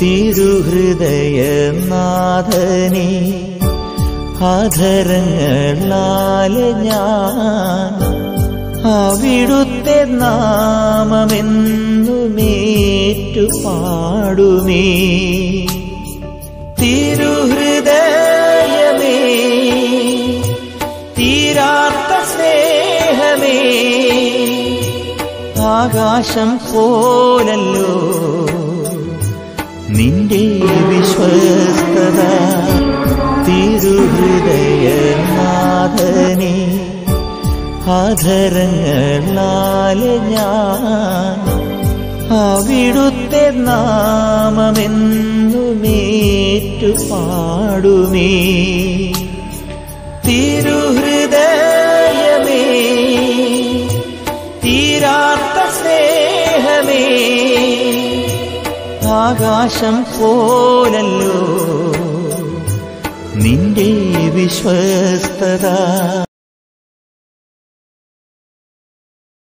തിരുഹൃദയനാഥനെ ആധരങ്ങളാല് ഞാൻ അവിടുത്തെ നാമമെന്നുമേറ്റു പാടുമേ തിരുഹൃദയമേ തീരാത്ത സ്നേഹമേ ആകാശം പോലല്ലോ നിന്റെ വിശ്വസ്തത തിരുഹൃദയനാഥനെ ആധരങ്ങളാല് ഞാൻ അവിടുത്തെ നാമമെന്നുമേറ്റു പാടുമേ തിരുഹൃദയമേ തീരാത്ത സ്നേഹമേ ആകാശം പോലല്ലോ നിന്റെ വിശ്വസ്തത